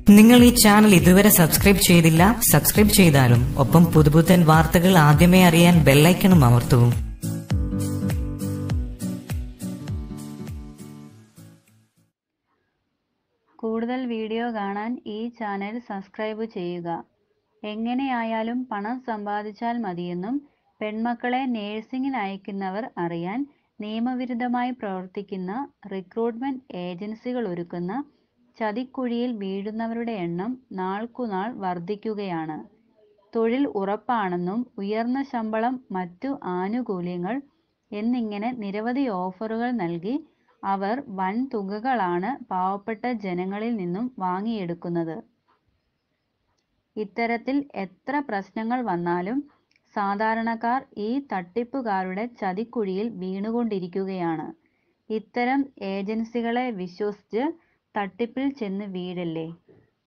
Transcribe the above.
നിങ്ങൾ ഈ ചാനൽ ഇതുവരെ സബ്സ്ക്രൈബ് ചെയ്തില്ല സബ്സ്ക്രൈബ് ചെയ്താലും ഒപ്പം പുതുപുത്തൻ വാർത്തകൾ ആദ്യമേ അറിയാൻ ബെല്ലൈക്കണും അമർത്തൂ കൂടുതൽ വീഡിയോ കാണാൻ ഈ ചാനൽ സബ്സ്ക്രൈബ് ചെയ്യുക എങ്ങനെയായാലും പണം സമ്പാദിച്ചാൽ മതിയെന്നും പെൺമക്കളെ നേഴ്സിംഗിന് അയക്കുന്നവർ അറിയാൻ നിയമവിരുദ്ധമായി പ്രവർത്തിക്കുന്ന റിക്രൂട്ട്മെന്റ് ഏജൻസികൾ ഒരുക്കുന്ന ചതിക്കുഴിയിൽ വീഴുന്നവരുടെ എണ്ണം നാൾക്കുനാൾ വർദ്ധിക്കുകയാണ് തൊഴിൽ ഉറപ്പാണെന്നും ഉയർന്ന ശമ്പളം മറ്റു ആനുകൂല്യങ്ങൾ എന്നിങ്ങനെ നിരവധി ഓഫറുകൾ നൽകി അവർ വൻ തുകകളാണ് പാവപ്പെട്ട ജനങ്ങളിൽ നിന്നും വാങ്ങിയെടുക്കുന്നത് ഇത്തരത്തിൽ എത്ര പ്രശ്നങ്ങൾ വന്നാലും സാധാരണക്കാർ ഈ തട്ടിപ്പുകാരുടെ ചതിക്കുഴിയിൽ വീണുകൊണ്ടിരിക്കുകയാണ് ഇത്തരം ഏജൻസികളെ വിശ്വസിച്ച് തട്ടിപ്പിൽ ചെന്ന് വീഴല്ലേ